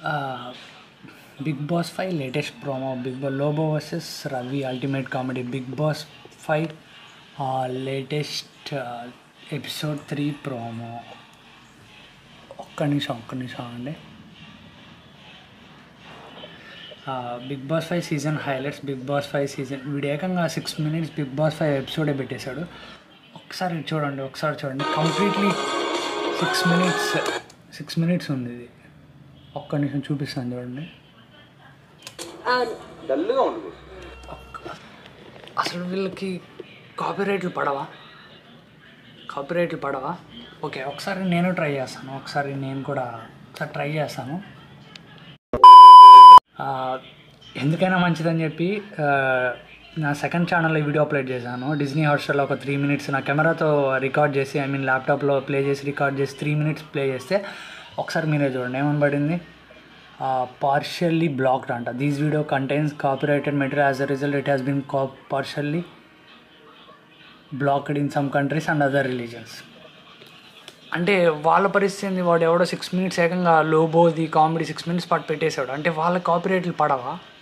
big Boss five latest promo Bigg Boss Lobo versus Ravi ultimate comedy Bigg Boss five latest episode three promo ఒక్క నిమిషం ఒక్క నిమిషం అండి Bigg Boss five season highlights Bigg Boss five season వీడు ఏకంగా six minutes Bigg Boss five ఎపిసోడే పెట్టేశాడు ఒకసారి చూడండి ఒకసారి చూడండి completely six minutes six minutes ఉంది ఇది ఒక్క నిమిషం చూపిస్తాను చూడండి అవును డల్గా ఉంది అసలు వీళ్ళకి కాపీరైట్లు పడవా కాపీరైట్లు పడవా ఓకే ఒకసారి నేను ట్రై చేస్తాను ఒకసారి నేను కూడా ఒకసారి ట్రై చేస్తాను ఆ, ఎందుకైనా మంచిదని చెప్పి ఆ, నా సెకండ్ ఛానల్లో వీడియో అప్లోడ్ చేశాను డిజ్నీ హాట్స్టార్లో ఒక త్రీ మినిట్స్ నా కెమెరాతో రికార్డ్ చేసి ఐ మీన్ ల్యాప్టాప్లో ప్లే చేసి రికార్డ్ చేసి త్రీ మినిట్స్ ప్లే చేస్తే ఒకసారి మీరే చూడండి ఏమని పడింది పార్షియల్లీ బ్లాక్డ్ అంట these video contains copyrighted material as a result it has been కా partially blocked in some countries and other regions అంటే వాళ్ళ పరిస్థితి ఏంది వాడు ఎవడో సిక్స్ మినిట్స్ ఏకంగా లోబోది కామెడీ సిక్స్ మినిట్స్ పాటు పెట్టేశాడు అంటే వాళ్ళ కాపీరైట్లు పడవా